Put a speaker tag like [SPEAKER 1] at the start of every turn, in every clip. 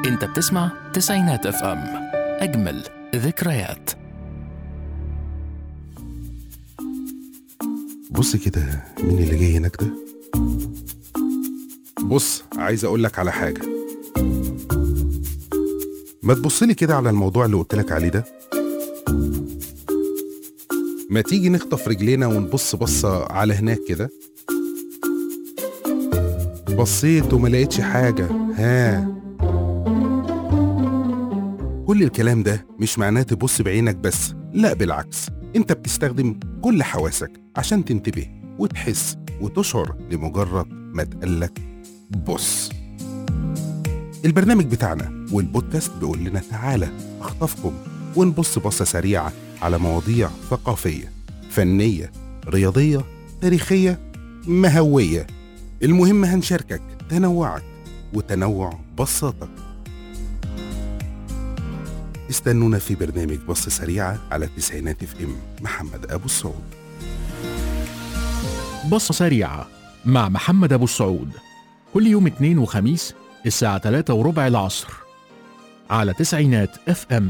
[SPEAKER 1] انت بتسمع تسعينات اف ام اجمل ذكريات
[SPEAKER 2] بص كده مين اللي جاي هناك ده بص عايز اقول لك على حاجه ما تبصلي كده على الموضوع اللي قلت لك عليه ده ما تيجي نخطف رجلينا ونبص بصه على هناك كده بصيت وما لقيتش حاجه ها كل الكلام ده مش معناه تبص بعينك بس لا بالعكس انت بتستخدم كل حواسك عشان تنتبه وتحس وتشعر لمجرد ما تقلك بص البرنامج بتاعنا والبودكاست بيقول لنا تعالى اخطفكم ونبص بصة سريعة على مواضيع ثقافية فنية رياضية تاريخية مهوية المهم هنشاركك تنوعك وتنوع بصاتك استنونا في برنامج بصة سريعة على تسعينات اف ام محمد أبو السعود
[SPEAKER 1] بصة سريعة مع محمد أبو السعود كل يوم اثنين وخميس الساعة 3 وربع العصر على تسعينات اف ام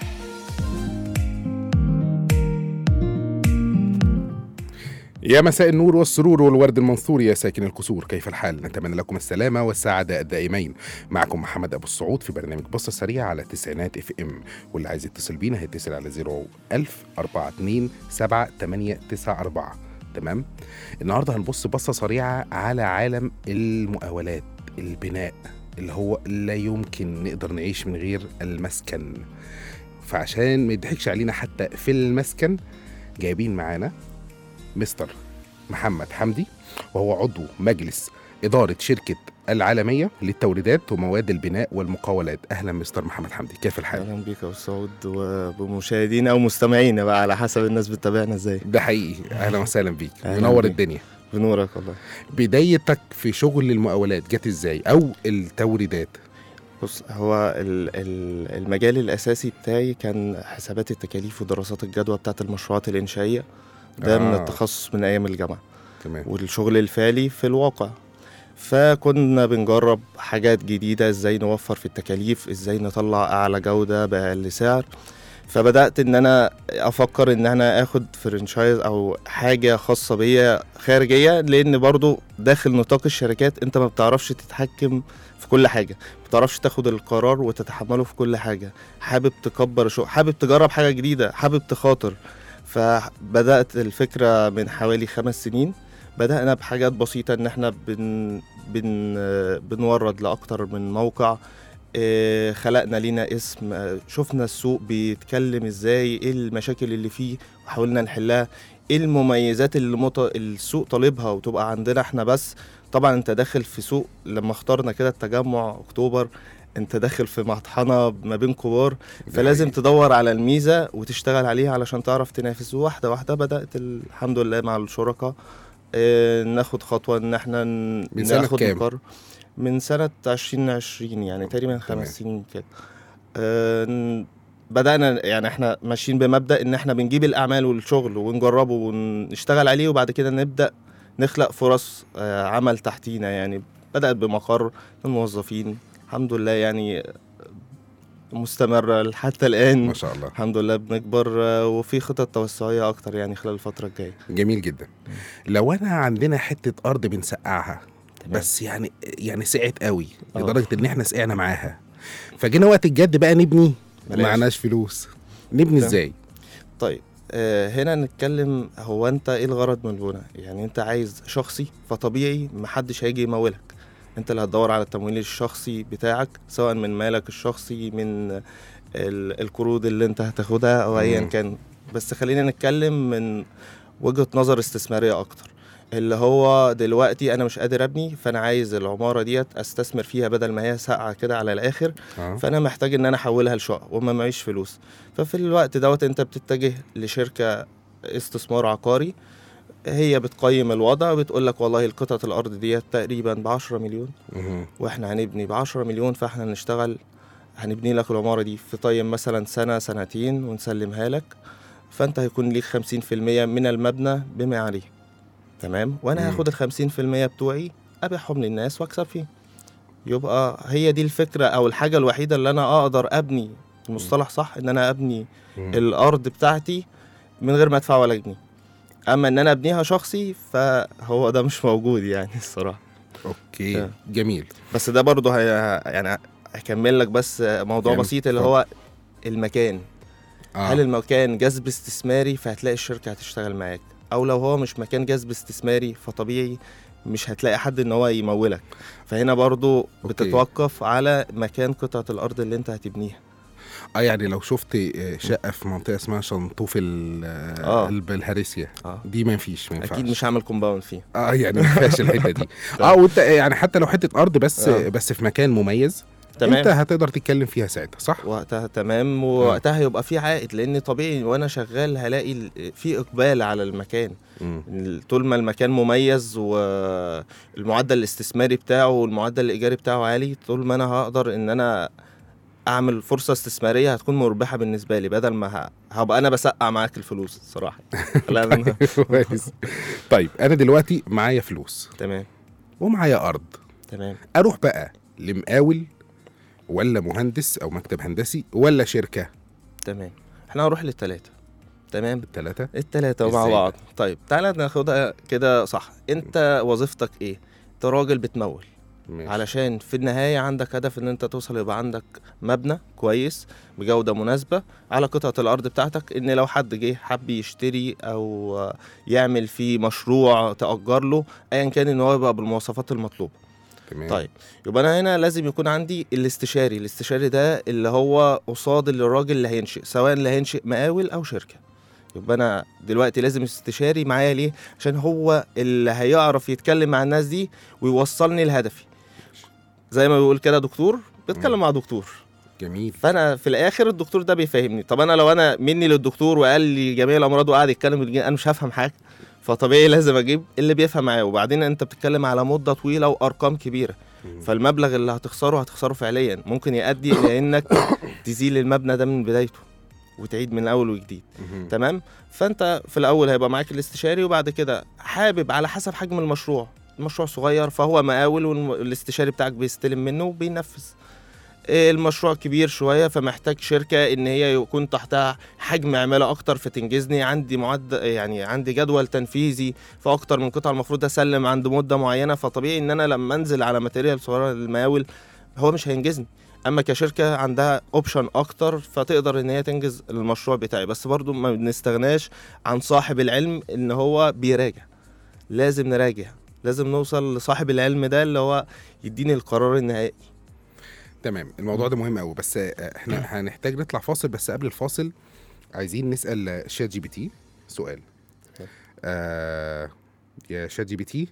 [SPEAKER 2] يا مساء النور والسرور والورد المنثور يا ساكن الكسور كيف الحال نتمنى لكم السلامة والسعادة الدائمين معكم محمد أبو السعود في برنامج بصة سريعة على تسعينات اف ام واللي عايز يتصل بينا هيتصل على 01000 42 7 8 9 4 تمام النهارده هنبص بصة سريعة على عالم المقاولات البناء اللي هو لا يمكن نقدر نعيش من غير المسكن فعشان ما يضحكش علينا حتى في المسكن جايبين معانا مستر محمد حمدي وهو عضو مجلس إدارة شركة العالمية للتوريدات ومواد البناء والمقاولات أهلا مستر محمد حمدي كيف الحال؟
[SPEAKER 3] اهلا بيك يا أبو سعود وبمشاهدينا او مستمعينا بقى على حسب الناس بتتابعنا ازاي
[SPEAKER 2] ده حقيقي أهلا وسهلا بيك
[SPEAKER 3] أهلاً
[SPEAKER 2] منور
[SPEAKER 3] بيك.
[SPEAKER 2] الدنيا
[SPEAKER 3] بنورك والله
[SPEAKER 2] بدايتك في شغل المقاولات جت ازاي أو التوريدات
[SPEAKER 3] بص هو ال- ال- المجال الاساسي بتاعي كان حسابات التكاليف ودراسات الجدوى بتاعت المشروعات الانشائيه ده من
[SPEAKER 2] آه.
[SPEAKER 3] التخصص من ايام الجامعه
[SPEAKER 2] تمام
[SPEAKER 3] والشغل الفعلي في الواقع فكنا بنجرب حاجات جديدة ازاي نوفر في التكاليف ازاي نطلع اعلى جودة باقل سعر فبدأت ان انا افكر ان انا اخد فرنشايز او حاجة خاصة بيا خارجية لان برضو داخل نطاق الشركات انت ما بتعرفش تتحكم في كل حاجة ما بتعرفش تاخد القرار وتتحمله في كل حاجة حابب تكبر شو حابب تجرب حاجة جديدة حابب تخاطر فبدأت الفكرة من حوالي خمس سنين بدأنا بحاجات بسيطة إن إحنا بن بن بنورد لأكتر من موقع إيه، خلقنا لينا اسم آه، شفنا السوق بيتكلم ازاي ايه المشاكل اللي فيه وحاولنا نحلها ايه المميزات اللي مط... السوق طالبها وتبقى عندنا احنا بس طبعا انت داخل في سوق لما اخترنا كده التجمع اكتوبر انت داخل في مطحنه ما بين كبار
[SPEAKER 2] ده
[SPEAKER 3] فلازم
[SPEAKER 2] حقيقي.
[SPEAKER 3] تدور على الميزه وتشتغل عليها علشان تعرف تنافس واحده واحده بدات الحمد لله مع الشركاء اه ناخد خطوه ان احنا ن-
[SPEAKER 2] من سنة
[SPEAKER 3] ناخد
[SPEAKER 2] كام؟
[SPEAKER 3] مقر من سنه 2020 يعني تقريبا
[SPEAKER 2] تمام.
[SPEAKER 3] خمس سنين كده اه ن- بدأنا يعني احنا ماشيين بمبدأ ان احنا بنجيب الاعمال والشغل ونجربه ونشتغل عليه وبعد كده نبدأ نخلق فرص اه عمل تحتينا يعني بدأت بمقر الموظفين الحمد لله يعني مستمرة حتى الآن
[SPEAKER 2] ما شاء الله
[SPEAKER 3] الحمد لله بنكبر آه، وفي خطط توسعية أكتر يعني خلال الفترة الجاية
[SPEAKER 2] جميل جدا لو أنا عندنا حتة أرض بنسقعها بس يعني يعني سقعت قوي
[SPEAKER 3] آه.
[SPEAKER 2] لدرجة إن إحنا سقعنا معاها فجينا وقت الجد بقى نبني
[SPEAKER 3] بلاش.
[SPEAKER 2] معناش فلوس نبني
[SPEAKER 3] تمام.
[SPEAKER 2] ازاي؟
[SPEAKER 3] طيب آه هنا نتكلم هو أنت إيه الغرض من البناء يعني أنت عايز شخصي فطبيعي محدش هيجي يمولك أنت اللي هتدور على التمويل الشخصي بتاعك سواء من مالك الشخصي من ال- القروض اللي أنت هتاخدها أو أيا
[SPEAKER 2] مم.
[SPEAKER 3] كان بس خلينا نتكلم من وجهة نظر استثمارية أكتر اللي هو دلوقتي انا مش قادر ابني فانا عايز العماره ديت استثمر فيها بدل ما هي ساقعه كده على الاخر
[SPEAKER 2] اه
[SPEAKER 3] فانا محتاج ان انا احولها لشقه وما معيش فلوس ففي الوقت دوت انت بتتجه لشركه استثمار عقاري هي بتقيم الوضع وبتقول لك والله القطعه الارض ديت تقريبا ب 10 مليون
[SPEAKER 2] مهم.
[SPEAKER 3] واحنا هنبني ب 10 مليون فاحنا هنشتغل هنبني لك العماره دي في طيب مثلا سنه سنتين ونسلمها لك فانت هيكون ليك 50% من المبنى بما عليه تمام وانا
[SPEAKER 2] مم.
[SPEAKER 3] هاخد ال 50% بتوعي ابيعهم للناس واكسب فيه يبقى هي دي الفكره او الحاجه الوحيده اللي انا اقدر ابني المصطلح صح ان انا ابني
[SPEAKER 2] مم.
[SPEAKER 3] الارض بتاعتي من غير ما ادفع ولا جنيه اما ان انا ابنيها شخصي فهو ده مش موجود يعني الصراحه
[SPEAKER 2] اوكي
[SPEAKER 3] آه.
[SPEAKER 2] جميل
[SPEAKER 3] بس ده برضه هي يعني هكمل لك بس موضوع
[SPEAKER 2] يعني
[SPEAKER 3] بسيط اللي
[SPEAKER 2] اتفضل.
[SPEAKER 3] هو المكان
[SPEAKER 2] آه.
[SPEAKER 3] هل المكان جذب استثماري فهتلاقي الشركه هتشتغل معاك او لو هو مش مكان جذب استثماري فطبيعي مش هتلاقي حد ان هو يمولك فهنا برضو بتتوقف على مكان قطعه الارض اللي انت هتبنيها
[SPEAKER 2] اه يعني لو شفت آه، شقه في منطقه اسمها شنطوف ال-
[SPEAKER 3] آه.
[SPEAKER 2] قلب الهريسيا
[SPEAKER 3] اه
[SPEAKER 2] دي ما فيش ما ينفعش
[SPEAKER 3] اكيد مش هعمل كومباوند فيه
[SPEAKER 2] اه يعني ما فيهاش الحته دي اه وانت يعني حتى لو حته ارض بس
[SPEAKER 3] آه.
[SPEAKER 2] بس في مكان مميز
[SPEAKER 3] تمام.
[SPEAKER 2] انت هتقدر تتكلم فيها ساعتها صح
[SPEAKER 3] وقتها تمام ووقتها هيبقى في عائد لان طبيعي وانا شغال هلاقي ال- في اقبال على المكان
[SPEAKER 2] مم.
[SPEAKER 3] ال- طول ما المكان مميز والمعدل الاستثماري بتاعه والمعدل الايجاري بتاعه عالي طول ما انا هقدر ان انا اعمل فرصه استثماريه هتكون مربحه بالنسبه لي بدل ما ه- هبقى انا بسقع معاك الفلوس الصراحه لا أنا-
[SPEAKER 2] كويس طيب انا دلوقتي معايا فلوس
[SPEAKER 3] تمام
[SPEAKER 2] ومعايا ارض
[SPEAKER 3] تمام
[SPEAKER 2] اروح بقى لمقاول ولا مهندس او مكتب هندسي ولا شركه
[SPEAKER 3] تمام احنا هنروح للتلاته تمام
[SPEAKER 2] الثلاثه
[SPEAKER 3] التلاتة مع
[SPEAKER 2] إزاي
[SPEAKER 3] بعض طيب تعالى ناخدها كده صح انت وظيفتك ايه انت راجل بتمول علشان في النهاية عندك هدف ان انت توصل يبقى عندك مبنى كويس بجودة مناسبة على قطعة الارض بتاعتك ان لو حد جه حب يشتري او يعمل فيه مشروع تأجر له ايا كان ان هو يبقى بالمواصفات المطلوبة
[SPEAKER 2] تمام
[SPEAKER 3] طيب يبقى انا هنا لازم يكون عندي الاستشاري الاستشاري ده اللي هو قصاد الراجل اللي هينشئ سواء اللي هينشئ مقاول او شركه يبقى انا دلوقتي لازم استشاري معايا ليه عشان هو اللي هيعرف يتكلم مع الناس دي ويوصلني لهدفي زي ما بيقول كده دكتور بيتكلم مع دكتور
[SPEAKER 2] جميل
[SPEAKER 3] فانا في الاخر الدكتور ده بيفهمني طب انا لو انا مني للدكتور وقال لي جميع الامراض وقعد يتكلم بالجن- انا مش هفهم حاجه فطبيعي لازم اجيب اللي بيفهم معايا وبعدين انت بتتكلم على مده طويله وارقام كبيره
[SPEAKER 2] مم.
[SPEAKER 3] فالمبلغ اللي هتخسره هتخسره فعليا ممكن يؤدي الى انك تزيل المبنى ده من بدايته وتعيد من اول وجديد
[SPEAKER 2] مهم.
[SPEAKER 3] تمام فانت في الاول هيبقى معاك الاستشاري وبعد كده حابب على حسب حجم المشروع المشروع صغير فهو مقاول والاستشاري بتاعك بيستلم منه وبينفذ إيه المشروع كبير شويه فمحتاج شركه ان هي يكون تحتها حجم عماله اكتر فتنجزني عندي معد يعني عندي جدول تنفيذي في اكتر من قطعه المفروض اسلم عند مده معينه فطبيعي ان انا لما انزل على ماتيريال صغيره للمقاول هو مش هينجزني اما كشركه عندها اوبشن اكتر فتقدر ان هي تنجز المشروع بتاعي بس برضو ما بنستغناش عن صاحب العلم ان هو بيراجع لازم نراجع لازم نوصل لصاحب العلم ده اللي هو يديني القرار النهائي
[SPEAKER 2] تمام الموضوع ده مهم قوي بس آه، احنا هنحتاج نطلع فاصل بس قبل الفاصل عايزين نسال شات جي بي تي سؤال آه يا شات جي بي تي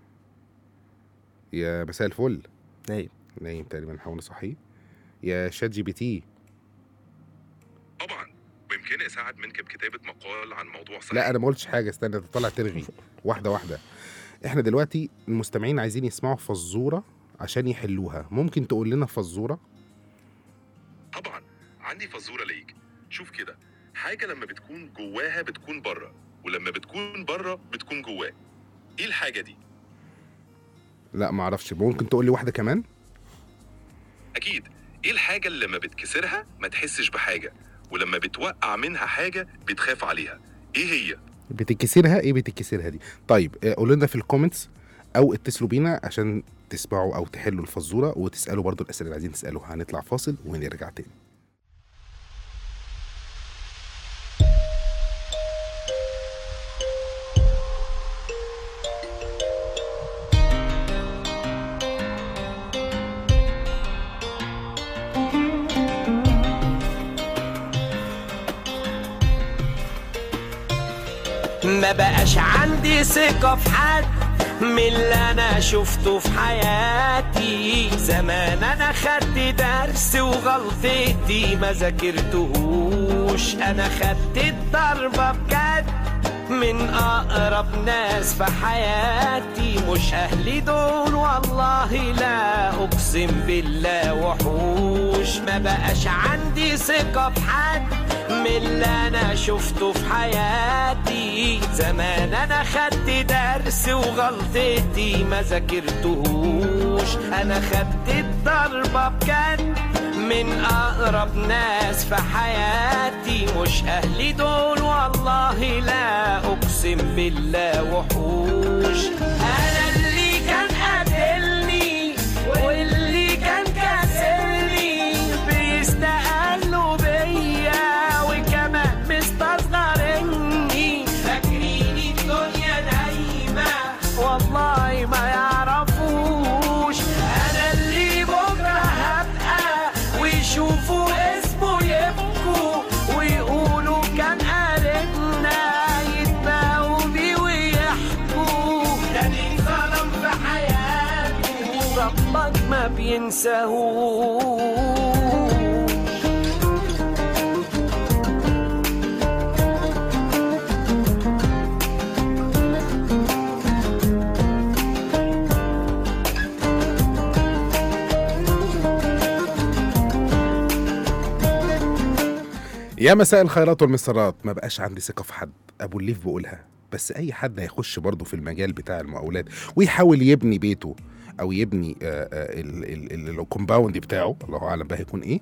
[SPEAKER 2] يا مساء الفل
[SPEAKER 3] نايم
[SPEAKER 2] نايم تقريبا نحاول نصحيه يا شات جي بي تي
[SPEAKER 4] طبعا ويمكنني اساعد منك بكتابه مقال عن موضوع صحي
[SPEAKER 2] لا انا ما قلتش حاجه استنى انت طالع ترغي واحده واحده احنا دلوقتي المستمعين عايزين يسمعوا فزوره عشان يحلوها ممكن تقول لنا فزوره
[SPEAKER 4] طبعا عندي فزوره ليك شوف كده حاجه لما بتكون جواها بتكون بره ولما بتكون بره بتكون جواه ايه الحاجه دي
[SPEAKER 2] لا ما اعرفش ممكن تقول لي واحده كمان
[SPEAKER 4] اكيد ايه الحاجه اللي لما بتكسرها ما تحسش بحاجه ولما بتوقع منها حاجه بتخاف عليها ايه هي
[SPEAKER 2] بتكسرها ايه بتكسرها دي طيب آه، قولوا لنا في الكومنتس او اتصلوا بينا عشان تسمعوا او تحلوا الفزوره وتسالوا برضو الاسئله اللي عايزين تسالوها هنطلع فاصل ونرجع تاني
[SPEAKER 5] ما بقاش عندي ثقة في حد من اللي أنا شفته في حياتي زمان أنا خدت درس وغلطتي ما ذاكرتهوش أنا خدت الضربة بجد من أقرب ناس في حياتي مش أهلي دول والله والله لا اقسم بالله وحوش ما بقاش عندي ثقة في حد من اللي انا شفته في حياتي زمان انا خدت درس وغلطتي ما ذاكرتهوش انا خدت الضربة بجد من اقرب ناس في حياتي مش اهلي دول والله لا اقسم بالله وحوش انا اللي كان قاتلني واللي كان كاسرني بيستقلوا بيا وكمان مستصغرني فاكرين الدنيا نايمة والله ما يعرفوش انا اللي بكره هبقى ويشوفوا اسمه يبكوا ويقولوا كان قالتنا يتباهوا بيه ويحكوا ده اللي ظلم في حياته ربك ما بينساهوش
[SPEAKER 2] يا مساء الخيرات والمسرات ما بقاش عندي ثقة في حد أبو الليف بقولها بس أي حد هيخش برضه في المجال بتاع المقاولات ويحاول يبني بيته أو يبني آه، آه، ال- ال- ال- الكومباوند بتاعه الله أعلم بقى هيكون إيه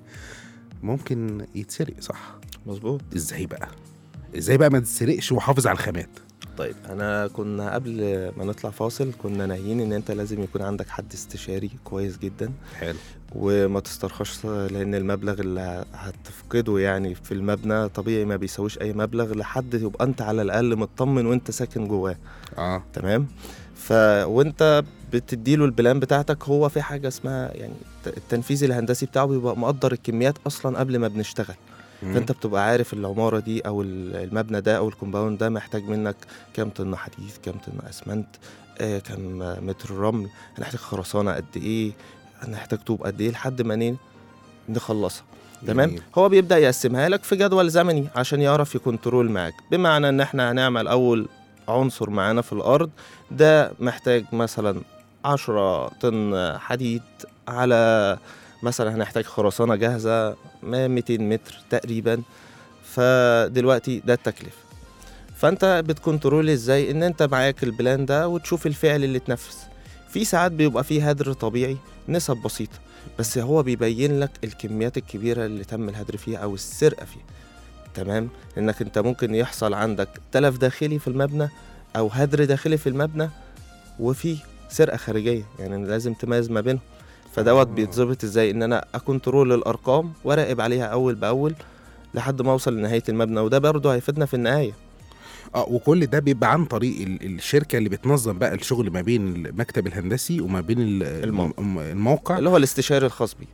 [SPEAKER 2] ممكن يتسرق صح
[SPEAKER 3] مظبوط
[SPEAKER 2] إزاي بقى إزاي بقى ما تتسرقش وحافظ على الخامات
[SPEAKER 3] طيب انا كنا قبل ما نطلع فاصل كنا ناهيين ان انت لازم يكون عندك حد استشاري كويس جدا
[SPEAKER 2] حلو
[SPEAKER 3] وما تسترخصش لان المبلغ اللي هتفقده يعني في المبنى طبيعي ما بيساويش اي مبلغ لحد يبقى انت على الاقل مطمن وانت ساكن جواه
[SPEAKER 2] اه
[SPEAKER 3] تمام ف وانت بتديله البلان بتاعتك هو في حاجه اسمها يعني الت- التنفيذ الهندسي بتاعه بيبقى مقدر الكميات اصلا قبل ما بنشتغل
[SPEAKER 2] مم.
[SPEAKER 3] فانت بتبقى عارف العماره دي او ال- المبنى ده او الكومباوند ده محتاج منك كام طن حديد كام طن اسمنت آه كام متر رمل هنحتاج خرسانه قد ايه هنحتاج طوب قد ايه لحد ما ن- نخلصها تمام
[SPEAKER 2] جميل.
[SPEAKER 3] هو بيبدا يقسمها لك في جدول زمني عشان يعرف يكنترول معاك بمعنى ان احنا هنعمل اول عنصر معانا في الارض ده محتاج مثلا 10 طن حديد على مثلا هنحتاج خرسانه جاهزه ما 200 متر تقريبا فدلوقتي ده التكلفه فانت بتكنترول ازاي ان انت معاك البلان ده وتشوف الفعل اللي اتنفذ في ساعات بيبقى فيه هدر طبيعي نسب بسيطه بس هو بيبين لك الكميات الكبيره اللي تم الهدر فيها او السرقه فيها تمام انك انت ممكن يحصل عندك تلف داخلي في المبنى او هدر داخلي في المبنى وفي سرقه خارجيه يعني لازم تميز ما بينهم فدوت
[SPEAKER 2] آه.
[SPEAKER 3] بيتظبط ازاي ان انا اكنترول الارقام وراقب عليها اول باول لحد ما اوصل لنهايه المبنى وده برضه هيفيدنا في النهايه
[SPEAKER 2] اه وكل ده بيبقى عن طريق ال- الشركه اللي بتنظم بقى الشغل ما بين المكتب الهندسي وما بين ال-
[SPEAKER 3] الموقع.
[SPEAKER 2] الم- الموقع
[SPEAKER 3] اللي هو الاستشاري الخاص بيك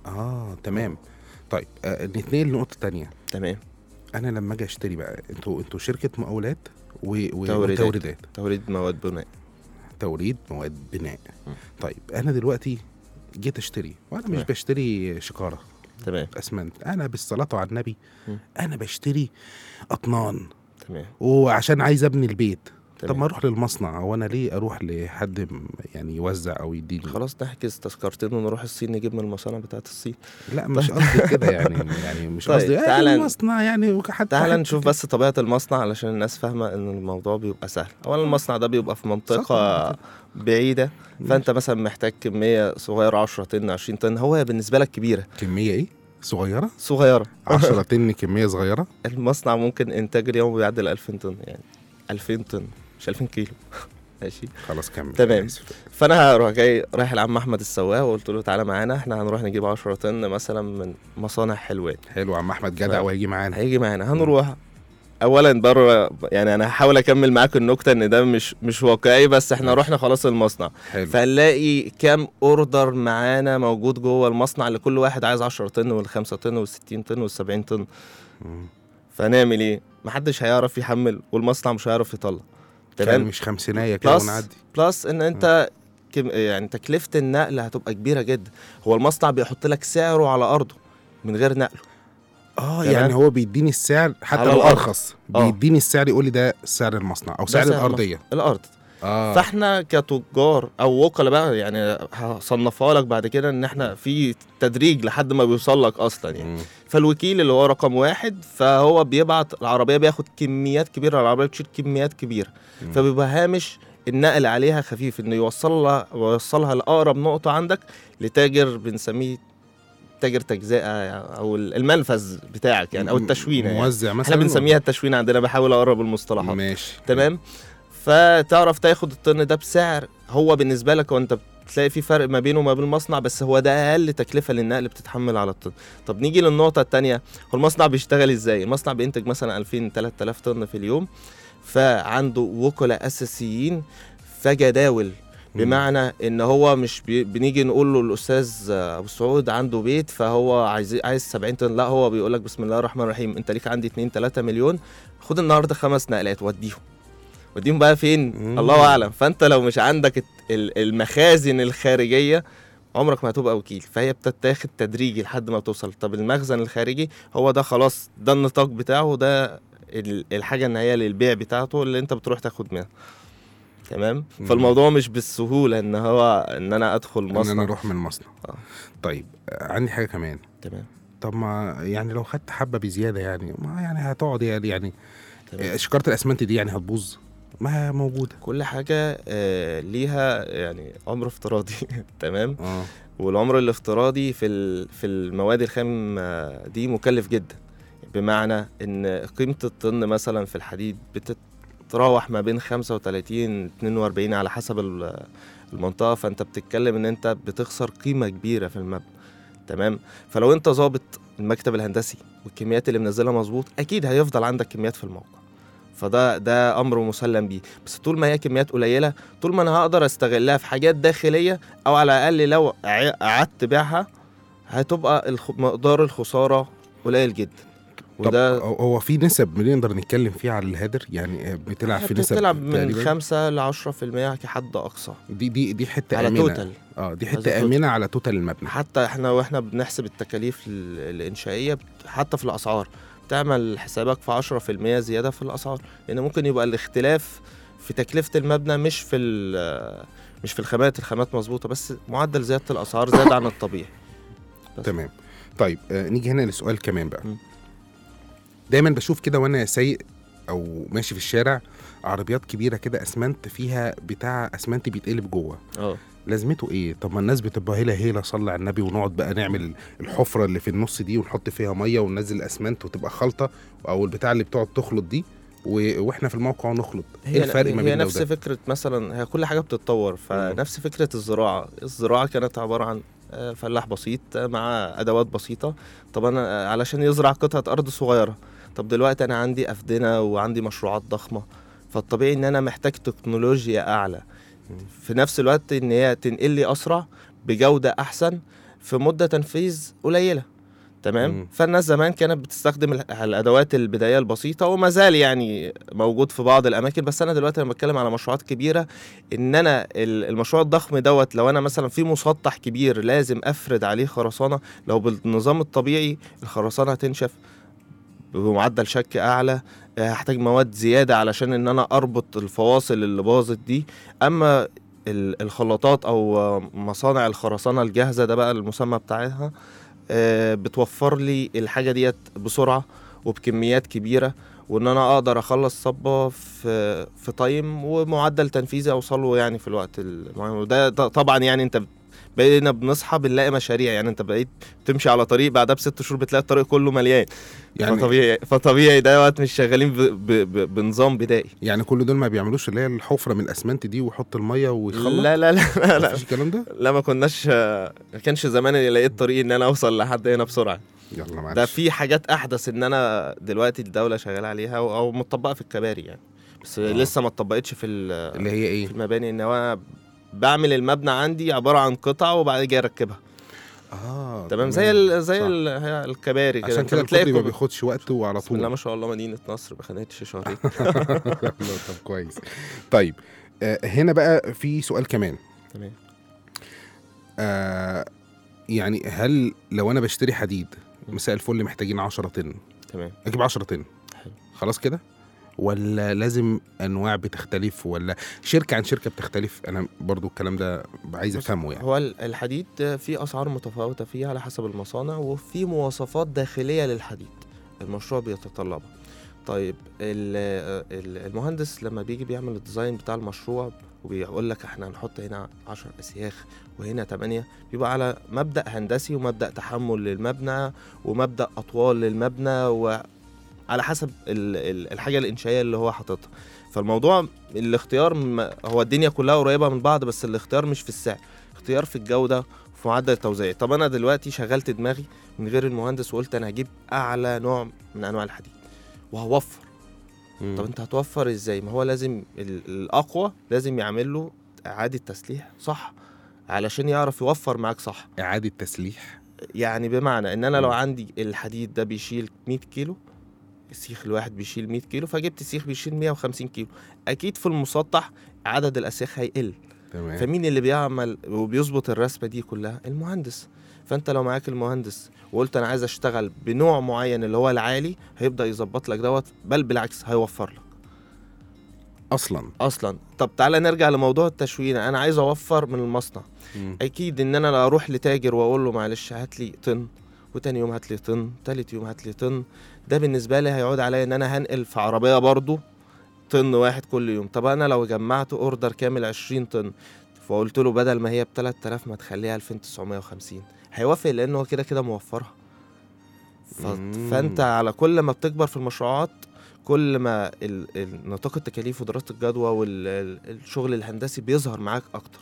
[SPEAKER 2] اه تمام طيب آه نتنقل لنقطه تانية
[SPEAKER 3] تمام
[SPEAKER 2] انا لما اجي اشتري بقى انتوا انتوا شركه مقاولات و... و...
[SPEAKER 3] توريدات.
[SPEAKER 2] وتوريدات
[SPEAKER 3] توريد مواد بناء
[SPEAKER 2] توريد مواد بناء
[SPEAKER 3] م.
[SPEAKER 2] طيب انا دلوقتي جيت اشتري وانا مش
[SPEAKER 3] تمام.
[SPEAKER 2] بشتري شكاره
[SPEAKER 3] تمام
[SPEAKER 2] اسمنت انا بالصلاه على النبي
[SPEAKER 3] م.
[SPEAKER 2] انا بشتري اطنان
[SPEAKER 3] تمام
[SPEAKER 2] وعشان عايز ابني البيت طب
[SPEAKER 3] تمام.
[SPEAKER 2] ما اروح للمصنع او انا ليه اروح لحد م- يعني يوزع او يديني
[SPEAKER 3] خلاص نحجز تذكرتين ونروح الصين نجيب من المصانع بتاعت الصين
[SPEAKER 2] لا مش قصدي كده يعني يعني مش
[SPEAKER 3] طيب،
[SPEAKER 2] قصدي
[SPEAKER 3] تعالى-
[SPEAKER 2] آه المصنع يعني حتى
[SPEAKER 3] تعال
[SPEAKER 2] حتى
[SPEAKER 3] نشوف بس طبيعة المصنع علشان الناس فاهمة ان الموضوع بيبقى سهل اولا المصنع ده بيبقى في منطقة
[SPEAKER 2] صح.
[SPEAKER 3] بعيدة فانت مثلا محتاج كمية صغيرة 10 طن 20 طن هو بالنسبة لك كبيرة
[SPEAKER 2] كميه ايه صغيره
[SPEAKER 3] صغيرة
[SPEAKER 2] 10 طن كميه صغيره
[SPEAKER 3] المصنع ممكن انتاج اليوم بيعدي 2000 طن يعني 2000 طن مش 2000 كيلو ماشي
[SPEAKER 2] خلاص كمل
[SPEAKER 3] تمام.
[SPEAKER 2] أنا آسف.
[SPEAKER 3] فانا هروح جاي رايح لعم احمد السواق وقلت له تعالى معانا احنا هنروح نجيب 10 طن مثلا من مصانع حلوان
[SPEAKER 2] حلو عم احمد جدع
[SPEAKER 3] طيب.
[SPEAKER 2] وهيجي معانا
[SPEAKER 3] هيجي معانا هنروح اولا بره يعني انا هحاول اكمل معاك النكته ان ده مش مش واقعي بس احنا
[SPEAKER 2] ماشي.
[SPEAKER 3] رحنا خلاص المصنع
[SPEAKER 2] حلو
[SPEAKER 3] فنلاقي كام اوردر معانا موجود جوه المصنع لكل واحد عايز 10 طن وال5 طن وال60 طن وال70 طن
[SPEAKER 2] مم.
[SPEAKER 3] فنعمل ايه محدش هيعرف يحمل والمصنع مش هيعرف يطلع
[SPEAKER 2] كان
[SPEAKER 3] تمام
[SPEAKER 2] مش خمسينية كده
[SPEAKER 3] بلس
[SPEAKER 2] ونعدي
[SPEAKER 3] بلس ان انت كم يعني تكلفه النقل هتبقى كبيره جدا هو المصنع بيحط لك سعره على ارضه من غير نقله
[SPEAKER 2] اه
[SPEAKER 3] تمام.
[SPEAKER 2] يعني هو بيديني السعر حتى
[SPEAKER 3] على
[SPEAKER 2] لو
[SPEAKER 3] الأرض.
[SPEAKER 2] ارخص
[SPEAKER 3] آه.
[SPEAKER 2] بيديني السعر يقول لي ده سعر المصنع او
[SPEAKER 3] ده
[SPEAKER 2] سعر
[SPEAKER 3] سعر
[SPEAKER 2] الارضيه
[SPEAKER 3] الارض
[SPEAKER 2] اه
[SPEAKER 3] فاحنا كتجار او وكلاء بقى يعني هصنفها لك بعد كده ان احنا في تدريج لحد ما بيوصل لك اصلا يعني
[SPEAKER 2] مم.
[SPEAKER 3] فالوكيل اللي هو رقم واحد فهو بيبعت العربيه بياخد كميات كبيره العربيه بتشيل كميات كبيره
[SPEAKER 2] مم.
[SPEAKER 3] فبيبقى هامش النقل عليها خفيف انه يوصلها يوصلها لاقرب نقطه عندك لتاجر بنسميه تاجر تجزئه او المنفذ بتاعك يعني او التشوينه يعني.
[SPEAKER 2] موزع مثلا
[SPEAKER 3] احنا بنسميها التشوينه عندنا بحاول اقرب المصطلحات
[SPEAKER 2] ماشي
[SPEAKER 3] تمام فتعرف تاخد الطن ده بسعر هو بالنسبه لك وانت بتلاقي في فرق ما بينه وما بين المصنع بس هو ده اقل تكلفه للنقل بتتحمل على الطن طب نيجي للنقطه الثانيه هو المصنع بيشتغل ازاي المصنع بينتج مثلا 2000 3000 طن في اليوم فعنده وكلاء اساسيين فجداول بمعنى ان هو مش بي بنيجي نقول له الاستاذ ابو سعود عنده بيت فهو عايز عايز 70 طن لا هو بيقول لك بسم الله الرحمن الرحيم انت ليك عندي 2 3 مليون خد النهارده خمس نقلات وديهم وديهم بقى فين
[SPEAKER 2] مم.
[SPEAKER 3] الله اعلم فانت لو مش عندك الت- ال- المخازن الخارجيه عمرك ما هتبقى وكيل فهي بتتاخد تدريجي لحد ما توصل طب المخزن الخارجي هو ده خلاص ده النطاق بتاعه ده ال- الحاجه النهائيه للبيع بتاعته اللي انت بتروح تاخد منها تمام
[SPEAKER 2] مم.
[SPEAKER 3] فالموضوع مش بالسهوله ان هو ان انا ادخل
[SPEAKER 2] ان انا
[SPEAKER 3] مصنع
[SPEAKER 2] اروح من المصنع
[SPEAKER 3] آه.
[SPEAKER 2] طيب آه، عندي حاجه كمان
[SPEAKER 3] تمام
[SPEAKER 2] طب ما يعني لو خدت حبه بزياده يعني ما يعني هتقعد يعني يعني
[SPEAKER 3] تمام.
[SPEAKER 2] آه، شكاره الاسمنت دي يعني هتبوظ ما هي موجوده
[SPEAKER 3] كل حاجه آه ليها يعني عمر افتراضي تمام
[SPEAKER 2] اه
[SPEAKER 3] والعمر الافتراضي في ال- في المواد الخام آه، دي مكلف جدا بمعنى ان قيمه الطن مثلا في الحديد بتتراوح ما بين 35 42 على حسب ال- المنطقه فانت بتتكلم ان انت بتخسر قيمه كبيره في المبنى تمام فلو انت ظابط المكتب الهندسي والكميات اللي منزلها مظبوط اكيد هيفضل عندك كميات في الموقع فده ده امر مسلم بيه بس طول ما هي كميات قليله طول ما انا هقدر استغلها في حاجات داخليه او على الاقل لو ع- قعدت بيعها هتبقى الخ- مقدار الخساره قليل جدا
[SPEAKER 2] طب
[SPEAKER 3] وده
[SPEAKER 2] هو هو في نسب بنقدر نتكلم فيها على الهادر يعني آه، بتلعب في نسب
[SPEAKER 3] بتلعب من
[SPEAKER 2] تقريباً؟
[SPEAKER 3] 5 ل 10% كحد اقصى
[SPEAKER 2] دي دي دي حته
[SPEAKER 3] على
[SPEAKER 2] امنه
[SPEAKER 3] توتال
[SPEAKER 2] اه دي
[SPEAKER 3] هذا
[SPEAKER 2] حته
[SPEAKER 3] توتال.
[SPEAKER 2] امنه على توتال المبنى
[SPEAKER 3] حتى احنا واحنا بنحسب التكاليف ال- الانشائيه بت- حتى في الاسعار تعمل حسابك في 10% زياده في الاسعار لان ممكن يبقى الاختلاف في تكلفه المبنى مش في ال- مش في الخامات الخامات مظبوطه بس معدل زياده الاسعار زاد عن الطبيعي بس.
[SPEAKER 2] تمام طيب آه نيجي هنا لسؤال كمان بقى
[SPEAKER 3] مم.
[SPEAKER 2] دايما بشوف كده وانا سايق او ماشي في الشارع عربيات كبيره كده اسمنت فيها بتاع اسمنت بيتقلب جوه
[SPEAKER 3] اه
[SPEAKER 2] لازمته ايه طب ما الناس بتبقى هيلا هيلا صلي على النبي ونقعد بقى نعمل الحفره اللي في النص دي ونحط فيها ميه وننزل اسمنت وتبقى خلطه او البتاع اللي بتقعد تخلط دي و... واحنا في الموقع نخلط ايه الفرق ما
[SPEAKER 3] هي
[SPEAKER 2] بين ده
[SPEAKER 3] نفس
[SPEAKER 2] وده
[SPEAKER 3] فكره مثلا هي كل حاجه بتتطور فنفس فكره الزراعه الزراعه كانت عباره عن آه، فلاح بسيط آه، مع ادوات بسيطه طب انا آه، علشان يزرع قطعه ارض صغيره طب دلوقتي انا عندي افدنه وعندي مشروعات ضخمه فالطبيعي ان انا محتاج تكنولوجيا اعلى في نفس الوقت ان هي تنقل لي اسرع بجوده احسن في مده تنفيذ قليله تمام
[SPEAKER 2] مم.
[SPEAKER 3] فالناس زمان كانت بتستخدم ال- الادوات البدائيه البسيطه وما زال يعني موجود في بعض الاماكن بس انا دلوقتي لما بتكلم على مشروعات كبيره ان انا ال- المشروع الضخم دوت لو انا مثلا في مسطح كبير لازم افرد عليه خرسانه لو بالنظام الطبيعي الخرسانه هتنشف بمعدل شك اعلى آه، هحتاج مواد زياده علشان ان انا اربط الفواصل اللي باظت دي اما ال- الخلاطات او آه، مصانع الخرسانه الجاهزه ده بقى المسمى بتاعها آه، بتوفر لي الحاجه ديت بسرعه وبكميات كبيره وان انا اقدر اخلص صبه في في تايم ومعدل تنفيذي اوصله يعني في الوقت المعين وده ده طبعا يعني انت بقينا بنصحى بنلاقي مشاريع يعني انت بقيت تمشي على طريق بعدها بست شهور بتلاقي الطريق كله مليان يعني
[SPEAKER 2] يعني
[SPEAKER 3] فطبيعي فطبيعي ده وقت مش شغالين ب... ب... ب... بنظام بدائي
[SPEAKER 2] يعني كل دول ما بيعملوش اللي هي الحفره من الاسمنت دي ويحط الميه ويخلط
[SPEAKER 3] لا لا لا لا, لا.
[SPEAKER 2] مفيش الكلام ده
[SPEAKER 3] لا ما كناش ما كانش زمان اللي لقيت طريق ان انا اوصل لحد هنا بسرعه
[SPEAKER 2] يلا معلش
[SPEAKER 3] ده في حاجات احدث ان انا دلوقتي الدوله شغاله عليها او أو مطبقه في الكباري يعني بس
[SPEAKER 2] آه.
[SPEAKER 3] لسه ما اتطبقتش في ال-
[SPEAKER 2] اللي هي ايه
[SPEAKER 3] في المباني ان هو بعمل المبنى عندي عباره عن قطع وبعد كده اركبها
[SPEAKER 2] اه
[SPEAKER 3] تمام زي ال زي
[SPEAKER 2] صح.
[SPEAKER 3] ال هي الكباري كده
[SPEAKER 2] عشان
[SPEAKER 3] أنت
[SPEAKER 2] كده
[SPEAKER 3] بتلاقي
[SPEAKER 2] الكوبري ما
[SPEAKER 3] كوب-
[SPEAKER 2] بياخدش وقت وعلى
[SPEAKER 3] بسم الله
[SPEAKER 2] طول
[SPEAKER 3] ما شاء الله مدينه نصر ما خدتش شهرين
[SPEAKER 2] لا، طب كويس طيب آه هنا بقى في سؤال كمان
[SPEAKER 3] تمام
[SPEAKER 2] آه يعني هل لو انا بشتري حديد
[SPEAKER 3] مم.
[SPEAKER 2] مساء الفل محتاجين 10 طن
[SPEAKER 3] تمام
[SPEAKER 2] اجيب 10 طن
[SPEAKER 3] حلو.
[SPEAKER 2] خلاص كده ولا لازم انواع بتختلف ولا شركه عن شركه بتختلف انا برضو الكلام ده عايز
[SPEAKER 3] بص،
[SPEAKER 2] افهمه يعني
[SPEAKER 3] هو ال- الحديد في اسعار متفاوته فيه على حسب المصانع وفي مواصفات داخليه للحديد المشروع بيتطلبها طيب ال- ال- المهندس لما بيجي بيعمل الديزاين بتاع المشروع وبيقول لك احنا هنحط هنا 10 اسياخ وهنا 8 بيبقى على مبدا هندسي ومبدا تحمل للمبنى ومبدا اطوال للمبنى وعلى حسب ال- ال- الحاجه الانشائيه اللي هو حاططها فالموضوع الاختيار م- هو الدنيا كلها قريبه من بعض بس الاختيار مش في السعر اختيار في الجوده وفي معدل التوزيع طب انا دلوقتي شغلت دماغي من غير المهندس وقلت انا هجيب اعلى نوع من انواع الحديد وهوفر
[SPEAKER 2] مم.
[SPEAKER 3] طب انت هتوفر ازاي ما هو لازم ال- الاقوى لازم يعمل له اعاده تسليح صح علشان يعرف يوفر معاك صح
[SPEAKER 2] اعاده تسليح
[SPEAKER 3] يعني بمعنى ان انا لو
[SPEAKER 2] مم.
[SPEAKER 3] عندي الحديد ده بيشيل 100 كيلو السيخ الواحد بيشيل 100 كيلو فجبت سيخ بيشيل 150 كيلو اكيد في المسطح عدد الاسياخ هيقل
[SPEAKER 2] تمام
[SPEAKER 3] فمين اللي بيعمل وبيظبط الرسمه دي كلها المهندس فانت لو معاك المهندس وقلت انا عايز اشتغل بنوع معين اللي هو العالي هيبدا يظبط لك دوت بل بالعكس هيوفر لك
[SPEAKER 2] اصلا
[SPEAKER 3] اصلا طب تعالى نرجع لموضوع التشوين انا عايز اوفر من المصنع
[SPEAKER 2] مم.
[SPEAKER 3] اكيد ان انا لا اروح لتاجر واقول له معلش هات لي طن وتاني يوم هات لي طن تالت يوم هات لي طن ده بالنسبه لي هيعود عليا ان انا هنقل في عربيه برضو طن واحد كل يوم طب انا لو جمعت اوردر كامل 20 طن فقلت له بدل ما هي ب 3000 ما تخليها 2950 هيوافق لانه هو كده كده موفرها ف...
[SPEAKER 2] مم.
[SPEAKER 3] فانت على كل ما بتكبر في المشروعات كل ما ال... ال... نطاق التكاليف ودراسه الجدوى والشغل الهندسي بيظهر معاك اكتر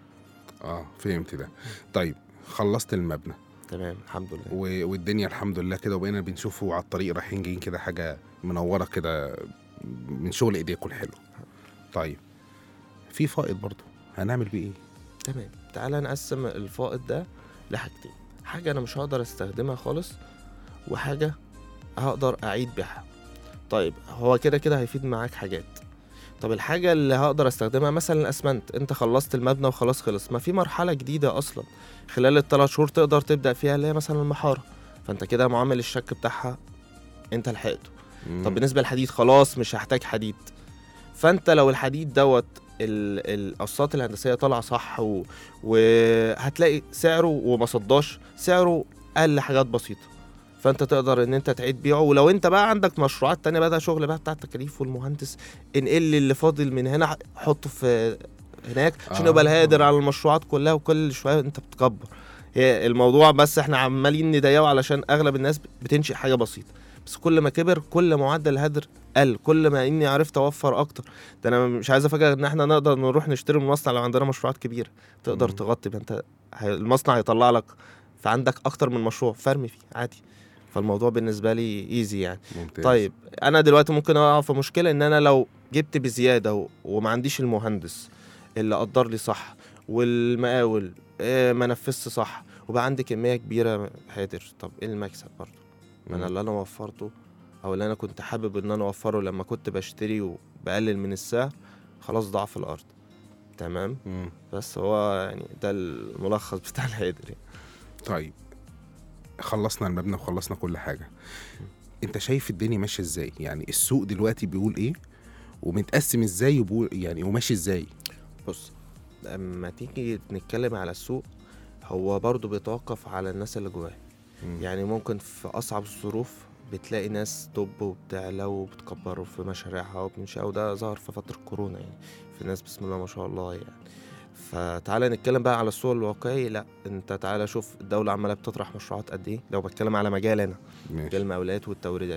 [SPEAKER 2] اه فهمت ده طيب خلصت المبنى
[SPEAKER 3] تمام الحمد لله
[SPEAKER 2] و- والدنيا الحمد لله كده وبقينا بنشوفه على الطريق رايحين جايين كده حاجه منوره كده من شغل ايديكم الحلو طيب في فائض برضو هنعمل بيه ايه
[SPEAKER 3] تمام تعالى نقسم الفائض ده لحاجتين حاجة أنا مش هقدر أستخدمها خالص وحاجة هقدر أعيد بيها طيب هو كده كده هيفيد معاك حاجات طب الحاجة اللي هقدر استخدمها مثلا الأسمنت أنت خلصت المبنى وخلاص خلص ما في مرحلة جديدة أصلا خلال الثلاث شهور تقدر تبدأ فيها اللي هي مثلا المحارة فأنت كده معامل الشك بتاعها أنت لحقته
[SPEAKER 2] مم.
[SPEAKER 3] طب بالنسبه للحديد خلاص مش هحتاج حديد فانت لو الحديد دوت ال- القصات الهندسيه طالعه صح و... وهتلاقي سعره وما صداش سعره اقل حاجات بسيطه فانت تقدر ان انت تعيد بيعه ولو انت بقى عندك مشروعات تانية بقى ده شغل بقى بتاع التكاليف والمهندس انقل لي اللي فاضل من هنا حطه في هناك عشان
[SPEAKER 2] آه.
[SPEAKER 3] يبقى الهادر على المشروعات كلها وكل شويه انت بتكبر هي الموضوع بس احنا عمالين نضيقه علشان اغلب الناس بتنشئ حاجه بسيطه بس كل ما كبر كل معدل الهدر قل كل ما اني عرفت اوفر اكتر ده انا مش عايز افاجئ ان احنا نقدر نروح نشتري من مصنع لو عندنا مشروعات كبيره تقدر
[SPEAKER 2] مم.
[SPEAKER 3] تغطي ما انت هي- المصنع هيطلع لك فعندك اكتر من مشروع فرمي فيه عادي فالموضوع بالنسبه لي ايزي يعني
[SPEAKER 2] ممتاز
[SPEAKER 3] طيب انا دلوقتي ممكن اقع في مشكله ان انا لو جبت بزياده و- وما عنديش المهندس اللي قدر لي صح والمقاول آه، ما نفذش صح وبقى عندي كميه كبيره هادر طب ايه المكسب برضه ما انا
[SPEAKER 2] مم.
[SPEAKER 3] اللي انا وفرته او اللي انا كنت حابب ان انا اوفره لما كنت بشتري وبقلل من السعر خلاص ضاع في الارض تمام
[SPEAKER 2] مم.
[SPEAKER 3] بس هو يعني ده الملخص بتاع الهادر يعني.
[SPEAKER 2] طيب خلصنا المبنى وخلصنا كل حاجه انت شايف الدنيا ماشيه ازاي يعني السوق دلوقتي بيقول ايه ومتقسم ازاي وبيقول يعني وماشي ازاي
[SPEAKER 3] بص لما تيجي نتكلم على السوق هو برضو بيتوقف على الناس اللي جواه
[SPEAKER 2] مم.
[SPEAKER 3] يعني ممكن في أصعب الظروف بتلاقي ناس طب وبتعلى وبتكبر في مشاريعها وبتنشأ وده ظهر في فترة كورونا يعني في ناس بسم الله ما شاء الله يعني فتعالى نتكلم بقى على السوق الواقعي لا انت تعالى شوف الدولة عمالة بتطرح مشروعات قد ايه لو بتكلم على مجال انا مجال
[SPEAKER 2] ماشي
[SPEAKER 3] المقاولات والتوريدات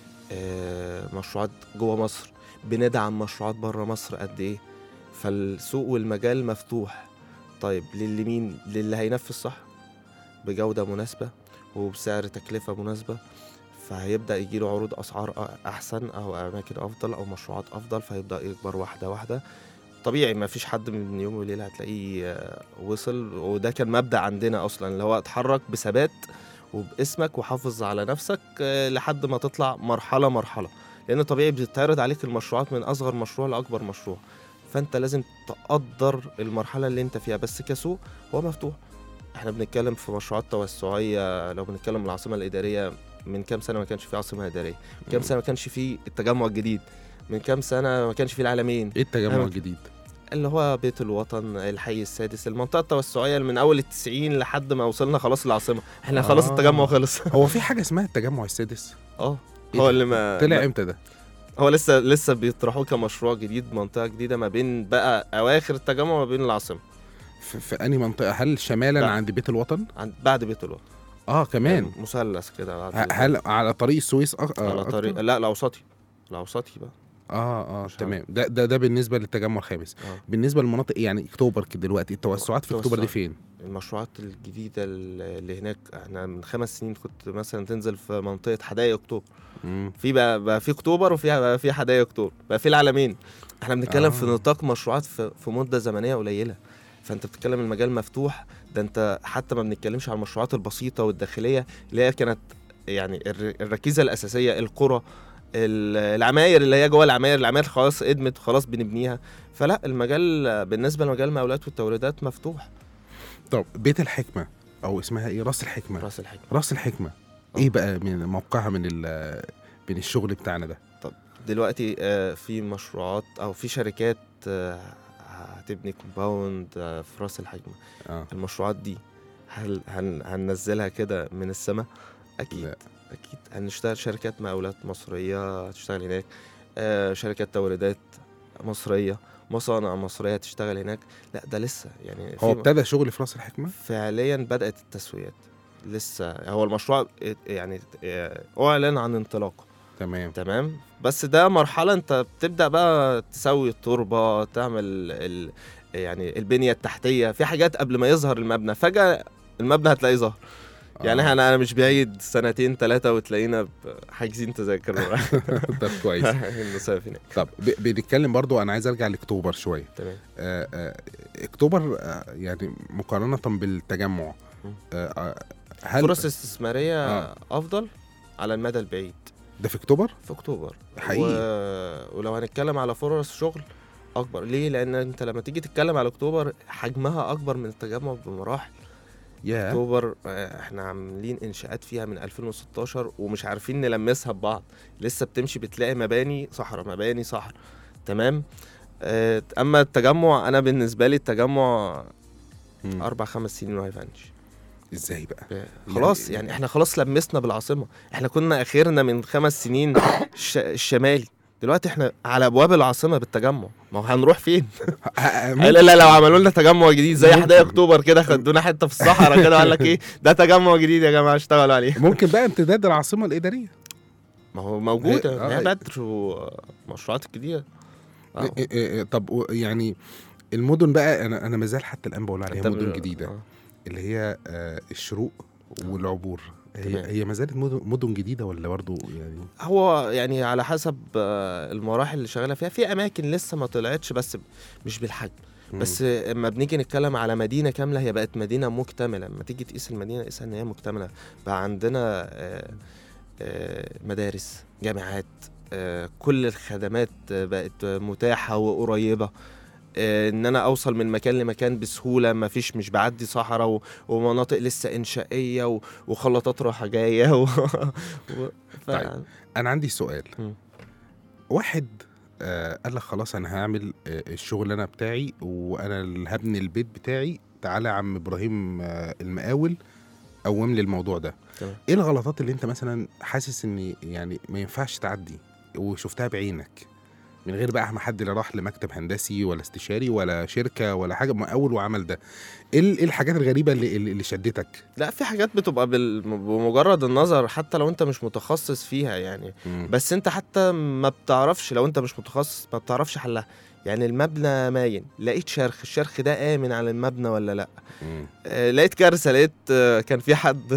[SPEAKER 3] آه مشروعات جوه مصر بندعم مشروعات بره مصر قد ايه فالسوق والمجال مفتوح طيب للي مين للي هينفذ صح بجودة مناسبة وبسعر تكلفة مناسبة فهيبدأ يجيله عروض أسعار أ- أحسن أو أماكن أفضل أو مشروعات أفضل فيبدأ يكبر واحدة واحدة طبيعي ما فيش حد من يوم وليلة هتلاقيه آه، وصل وده كان مبدأ عندنا أصلا اللي هو اتحرك بثبات وباسمك وحافظ على نفسك آه، لحد ما تطلع مرحلة مرحلة لأن طبيعي بتتعرض عليك المشروعات من أصغر مشروع لأكبر مشروع فأنت لازم تقدر المرحلة اللي أنت فيها بس كسوق هو مفتوح احنا بنتكلم في مشروعات توسعية لو بنتكلم من العاصمة الإدارية من كام سنة ما كانش في عاصمة إدارية من كام
[SPEAKER 2] مم.
[SPEAKER 3] سنة ما كانش في التجمع الجديد من كام سنه ما كانش فيه العالمين
[SPEAKER 2] ايه التجمع
[SPEAKER 3] أيوة.
[SPEAKER 2] الجديد
[SPEAKER 3] اللي هو بيت الوطن الحي السادس المنطقه التوسعيه اللي من اول التسعين لحد ما وصلنا خلاص العاصمه احنا خلاص
[SPEAKER 2] آه.
[SPEAKER 3] التجمع خلص
[SPEAKER 2] هو في حاجه اسمها التجمع السادس
[SPEAKER 3] اه
[SPEAKER 2] إيه
[SPEAKER 3] هو
[SPEAKER 2] ده؟
[SPEAKER 3] اللي ما
[SPEAKER 2] طلع امتى ده
[SPEAKER 3] هو لسه لسه بيطرحوه كمشروع جديد منطقه جديده ما بين بقى اواخر التجمع وما بين العاصمه
[SPEAKER 2] في, في انهي منطقه هل شمالا
[SPEAKER 3] لا.
[SPEAKER 2] عند بيت الوطن
[SPEAKER 3] عند بعد بيت الوطن
[SPEAKER 2] اه كمان
[SPEAKER 3] مثلث كده بعد
[SPEAKER 2] ه-
[SPEAKER 3] بيت
[SPEAKER 2] هل على طريق السويس أك...
[SPEAKER 3] الوطن. على
[SPEAKER 2] أكتر؟
[SPEAKER 3] طريق لا الاوسطي الاوسطي بقى
[SPEAKER 2] اه اه
[SPEAKER 3] مش
[SPEAKER 2] تمام ده ده ده بالنسبه للتجمع الخامس
[SPEAKER 3] آه.
[SPEAKER 2] بالنسبه للمناطق يعني اكتوبر كده دلوقتي التوسعات في اكتوبر دي
[SPEAKER 3] التوسع.
[SPEAKER 2] فين
[SPEAKER 3] المشروعات الجديده اللي هناك احنا من خمس سنين كنت مثلا تنزل في منطقه حدائق اكتوبر
[SPEAKER 2] مم.
[SPEAKER 3] في بقى, بقى في اكتوبر وفي بقى في حدائق اكتوبر بقى في العالمين احنا بنتكلم
[SPEAKER 2] آه.
[SPEAKER 3] آه. في نطاق مشروعات في, في مده زمنيه قليله فانت بتتكلم المجال مفتوح ده انت حتى ما بنتكلمش على المشروعات البسيطه والداخليه اللي هي كانت يعني الر- الركيزه الاساسيه القرى ال- العماير اللي هي جوه العماير العماير خلاص ادمت خلاص بنبنيها فلا المجال بالنسبه لمجال المقاولات والتوريدات مفتوح
[SPEAKER 2] طب بيت الحكمه او اسمها ايه راس الحكمه
[SPEAKER 3] راس الحكمه
[SPEAKER 2] راس الحكمه ايه بقى من موقعها من ال من الشغل بتاعنا ده
[SPEAKER 3] دلوقتي آه، في مشروعات او في شركات آه، هتبني كومباوند آه، في راس الحكمه
[SPEAKER 2] اه
[SPEAKER 3] المشروعات دي هل هن هننزلها كده من السماء اكيد
[SPEAKER 2] لا.
[SPEAKER 3] اكيد هنشتغل شركات مقاولات مصريه هتشتغل هناك آه شركات توريدات مصريه مصانع مصريه هتشتغل هناك لا ده لسه يعني
[SPEAKER 2] هو
[SPEAKER 3] في-
[SPEAKER 2] ابتدى شغل في راس الحكمه
[SPEAKER 3] فعليا بدات التسويات لسه هو المشروع ات- يعني آه، اعلن عن انطلاقه
[SPEAKER 2] تمام
[SPEAKER 3] تمام بس ده مرحلة انت بتبدأ بقى تسوي التربة تعمل ال... يعني البنية التحتية في حاجات قبل ما يظهر المبنى فجأة المبنى هتلاقيه ظهر يعني
[SPEAKER 2] آه.
[SPEAKER 3] احنا انا مش بعيد سنتين ثلاثة وتلاقينا ب- حاجزين تذاكر
[SPEAKER 2] طب كويس
[SPEAKER 3] المسافة هناك
[SPEAKER 2] طب ب- بنتكلم برضو انا عايز ارجع لاكتوبر شويه
[SPEAKER 3] تمام
[SPEAKER 2] آه، آه، اكتوبر آه، يعني مقارنه بالتجمع
[SPEAKER 3] مم.
[SPEAKER 2] آه، آه، هل
[SPEAKER 3] فرص استثمارية
[SPEAKER 2] آه.
[SPEAKER 3] أفضل على المدى البعيد
[SPEAKER 2] ده في اكتوبر
[SPEAKER 3] في أكتوبر
[SPEAKER 2] حقيقي.
[SPEAKER 3] و... ولو هنتكلم على فرص شغل أكبر ليه؟ لأن أنت لما تيجي تتكلم على أكتوبر حجمها أكبر من التجمع بمراحل
[SPEAKER 2] يا
[SPEAKER 3] اكتوبر آه، احنا عاملين انشاءات فيها من 2016 ومش عارفين نلمسها ببعض لسه بتمشي بتلاقي مباني صحراء مباني صحراء تمام آه، اما التجمع انا بالنسبه لي التجمع
[SPEAKER 2] مم.
[SPEAKER 3] اربع خمس سنين وهيفنش
[SPEAKER 2] ازاي بقى
[SPEAKER 3] آه، خلاص يعني احنا خلاص لمسنا بالعاصمه احنا كنا اخرنا من خمس سنين الش- الشمالي دلوقتي احنا على ابواب العاصمه بالتجمع ما هو هنروح فين؟
[SPEAKER 2] ه- ه-
[SPEAKER 3] لا لا لو عملوا لنا تجمع جديد زي
[SPEAKER 2] ممكن.
[SPEAKER 3] حدائق اكتوبر كده خدونا حته في الصحراء كده وقال لك ايه ده تجمع جديد يا جماعه اشتغلوا عليه
[SPEAKER 2] ممكن بقى امتداد العاصمه الاداريه
[SPEAKER 3] ما هو موجوده
[SPEAKER 2] هي-
[SPEAKER 3] هي,
[SPEAKER 2] آه.
[SPEAKER 3] هي بدر ومشروعات الجديده آه.
[SPEAKER 2] إيه- إيه- إيه، طب و- يعني المدن بقى انا انا ما زال حتى الان بقول عليها
[SPEAKER 3] أنت
[SPEAKER 2] مدن
[SPEAKER 3] ب-
[SPEAKER 2] جديده
[SPEAKER 3] آه.
[SPEAKER 2] اللي هي آه، الشروق والعبور هي
[SPEAKER 3] تمام.
[SPEAKER 2] هي ما زالت مدن, مدن جديده ولا برضه يعني
[SPEAKER 3] هو يعني على حسب آه، المراحل اللي شغاله فيها في اماكن لسه ما طلعتش بس مش بالحجم
[SPEAKER 2] مم.
[SPEAKER 3] بس اما بنيجي نتكلم على مدينه كامله هي بقت مدينه مكتمله لما تيجي تقيس المدينه قيسها ان هي مكتمله بقى عندنا آه، آه، مدارس جامعات آه، كل الخدمات آه، بقت متاحه وقريبه آه، ان انا اوصل من مكان لمكان بسهوله ما فيش مش بعدي صحراء و- ومناطق لسه انشائيه و- وخلطات رايحه جايه و... و... ف...
[SPEAKER 2] طيب. انا عندي سؤال
[SPEAKER 3] مم.
[SPEAKER 2] واحد آه قال لك خلاص انا هعمل آه الشغل انا بتاعي وانا اللي هبني البيت بتاعي تعالى يا عم ابراهيم آه المقاول قوم لي الموضوع ده
[SPEAKER 3] تمام.
[SPEAKER 2] ايه الغلطات اللي انت مثلا حاسس ان يعني ما ينفعش تعدي وشفتها بعينك من غير بقى ما حد لا راح لمكتب هندسي ولا استشاري ولا شركه ولا حاجه مقاول وعمل ده ايه ال- إيه الحاجات الغريبه اللي, اللي اللي شدتك
[SPEAKER 3] لا في حاجات بتبقى بال... بمجرد النظر حتى لو انت مش متخصص فيها يعني
[SPEAKER 2] مم.
[SPEAKER 3] بس انت حتى ما بتعرفش لو انت مش متخصص ما بتعرفش حلها يعني المبنى ماين لقيت شرخ الشرخ ده آمن على المبنى ولا لا
[SPEAKER 2] مم.
[SPEAKER 3] آه لقيت كارثة لقيت آه كان في حد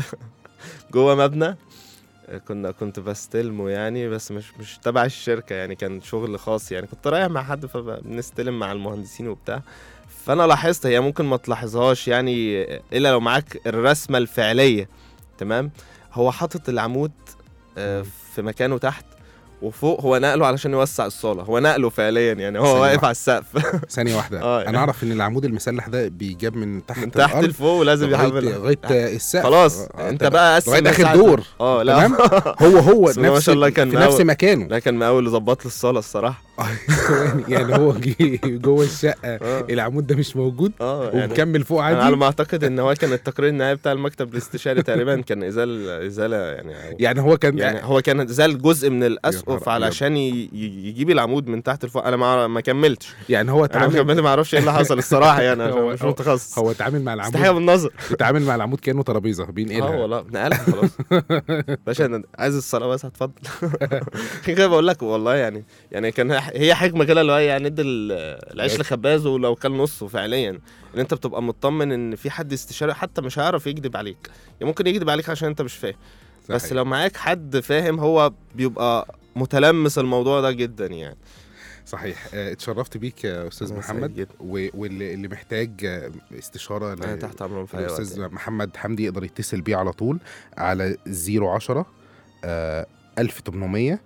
[SPEAKER 3] جوه مبنى آه، كنا كنت بستلمه يعني بس مش مش تبع الشركة يعني كان شغل خاص يعني كنت رايح مع حد فبنستلم مع المهندسين وبتاع فانا لاحظت هي ممكن ما تلاحظهاش يعني الا لو معاك الرسمه الفعليه تمام هو حاطط العمود آه،
[SPEAKER 2] مم.
[SPEAKER 3] في مكانه تحت وفوق هو نقله علشان يوسع الصاله هو نقله فعليا يعني هو
[SPEAKER 2] ثانية
[SPEAKER 3] واقف
[SPEAKER 2] واحدة.
[SPEAKER 3] على السقف
[SPEAKER 2] ثانيه واحده
[SPEAKER 3] آه، يعني.
[SPEAKER 2] انا اعرف ان العمود المسلح ده بيجاب من تحت
[SPEAKER 3] من تحت
[SPEAKER 2] الأرض
[SPEAKER 3] لفوق ولازم
[SPEAKER 2] لغايه
[SPEAKER 3] يحمل
[SPEAKER 2] لغايه السقف
[SPEAKER 3] خلاص
[SPEAKER 2] آه،
[SPEAKER 3] انت
[SPEAKER 2] تمام.
[SPEAKER 3] بقى قسم
[SPEAKER 2] لغايه اخر
[SPEAKER 3] ساعة-
[SPEAKER 2] دور
[SPEAKER 3] اه لا
[SPEAKER 2] تمام هو هو
[SPEAKER 3] بسم الله ما
[SPEAKER 2] نفس
[SPEAKER 3] شاء الله كان
[SPEAKER 2] في نفس
[SPEAKER 3] مقاول.
[SPEAKER 2] مكانه
[SPEAKER 3] ده كان مقاول ظبط لي الصاله الصراحه
[SPEAKER 2] يعني هو جه جوه الشقه
[SPEAKER 3] اه
[SPEAKER 2] العمود ده مش موجود
[SPEAKER 3] اه يعني
[SPEAKER 2] ومكمل فوق
[SPEAKER 3] انا على
[SPEAKER 2] عادي
[SPEAKER 3] ما اعتقد ان هو كان التقرير النهائي بتاع المكتب الاستشاري تقريبا كان ازاله ازاله يعني
[SPEAKER 2] يعني هو كان
[SPEAKER 3] يعني هو كان زال جزء من الاسقف
[SPEAKER 2] أبيض.
[SPEAKER 3] علشان ي- ي- يجيب العمود من تحت لفوق انا ما ما كملتش
[SPEAKER 2] يعني هو
[SPEAKER 3] انا ما
[SPEAKER 2] اتعامل
[SPEAKER 3] كملت ما اعرفش ايه اللي حصل الصراحه يعني عشان
[SPEAKER 2] هو-
[SPEAKER 3] مش
[SPEAKER 2] هو-
[SPEAKER 3] متخصص
[SPEAKER 2] هو اتعامل مع
[SPEAKER 3] بس
[SPEAKER 2] العمود
[SPEAKER 3] حاجه بالنظر
[SPEAKER 2] اتعامل مع العمود كانه ترابيزه
[SPEAKER 3] اه
[SPEAKER 2] بينقلها
[SPEAKER 3] والله نقلها خلاص باشا انا عايز الصلاه بس هتفضل عشان كده بقول لك والله يعني يعني كان هي حكمه كده اللي هو يعني ادي ال- العيش لخبازه ولو كان نصه فعليا ان انت بتبقى مطمن ان في حد استشاري حتى مش هيعرف يكذب عليك يعني ممكن يكذب عليك عشان انت مش فاهم بس
[SPEAKER 2] صحيح.
[SPEAKER 3] لو معاك حد فاهم هو بيبقى متلمس الموضوع ده جدا يعني
[SPEAKER 2] صحيح آه، اتشرفت بيك يا استاذ
[SPEAKER 3] أنا سعيد
[SPEAKER 2] محمد
[SPEAKER 3] جدا.
[SPEAKER 2] و- واللي اللي محتاج آه، استشاره
[SPEAKER 3] انا
[SPEAKER 2] ل-
[SPEAKER 3] تحت امرهم في اي وقت
[SPEAKER 2] الاستاذ
[SPEAKER 3] يعني.
[SPEAKER 2] محمد حمدي يقدر يتصل بيه على طول على 010 آه، 1800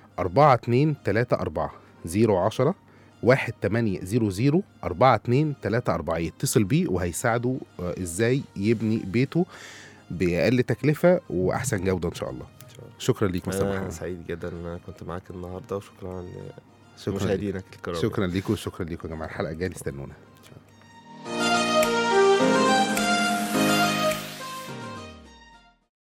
[SPEAKER 2] 4234 010 1800 4234 يتصل بيه وهيساعده آه، ازاي يبني بيته باقل تكلفه واحسن جوده ان شاء الله
[SPEAKER 3] إن شاء الله.
[SPEAKER 2] شكرا ليك مستر
[SPEAKER 3] انا
[SPEAKER 2] محمد
[SPEAKER 3] سعيد جدا ان انا كنت معاك النهارده وشكرا
[SPEAKER 2] شكرا ليك.
[SPEAKER 3] لمشاهدينك الكرام
[SPEAKER 2] شكرا ليكم وشكرا ليكم يا جماعه الحلقه الجايه استنونا